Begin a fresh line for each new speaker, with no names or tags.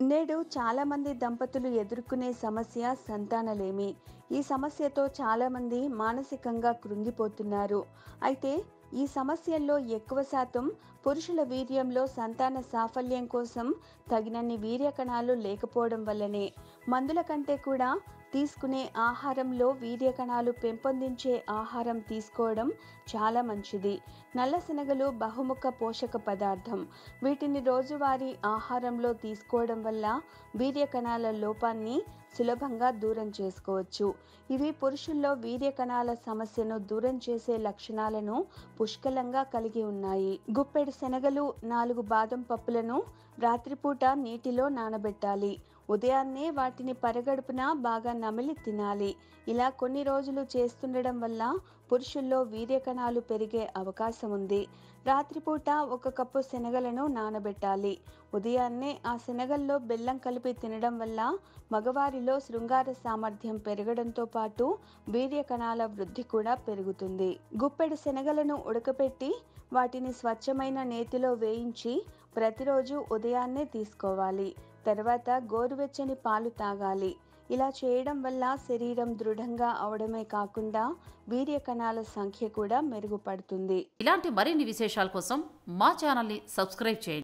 నేడు చాలామంది దంపతులు ఎదుర్కొనే సమస్య సంతానలేమి ఈ సమస్యతో చాలామంది మానసికంగా కృంగిపోతున్నారు అయితే ఈ సమస్యల్లో ఎక్కువ శాతం పురుషుల వీర్యంలో సంతాన సాఫల్యం కోసం తగినన్ని వీర్య కణాలు లేకపోవడం వల్లనే మందుల కంటే కూడా తీసుకునే ఆహారంలో వీర్య కణాలు పెంపొందించే ఆహారం తీసుకోవడం చాలా మంచిది నల్ల శనగలు బహుముఖ పోషక పదార్థం వీటిని రోజువారీ ఆహారంలో తీసుకోవడం వల్ల వీర్య కణాల లోపాన్ని సులభంగా దూరం చేసుకోవచ్చు ఇవి పురుషుల్లో వీర్య కణాల సమస్యను దూరం చేసే లక్షణాలను పుష్కలంగా కలిగి ఉన్నాయి గుప్పెడు శనగలు నాలుగు బాదం పప్పులను రాత్రిపూట నీటిలో నానబెట్టాలి ఉదయాన్నే వాటిని పరగడుపున బాగా నమిలి తినాలి ఇలా కొన్ని రోజులు చేస్తుండడం వల్ల పురుషుల్లో వీర్య కణాలు పెరిగే అవకాశం ఉంది రాత్రిపూట ఒక కప్పు శనగలను నానబెట్టాలి ఉదయాన్నే ఆ శనగల్లో బెల్లం కలిపి తినడం వల్ల మగవారిలో శృంగార సామర్థ్యం పెరగడంతో పాటు వీర్య కణాల వృద్ధి కూడా పెరుగుతుంది గుప్పెడు శనగలను ఉడకపెట్టి వాటిని స్వచ్ఛమైన నేతిలో వేయించి ప్రతిరోజు ఉదయాన్నే తీసుకోవాలి తర్వాత గోరువెచ్చని పాలు తాగాలి ఇలా చేయడం వల్ల శరీరం దృఢంగా అవడమే కాకుండా వీర్య కణాల సంఖ్య కూడా మెరుగుపడుతుంది
ఇలాంటి మరిన్ని విశేషాల కోసం మా ఛానల్ని సబ్స్క్రైబ్ చేయండి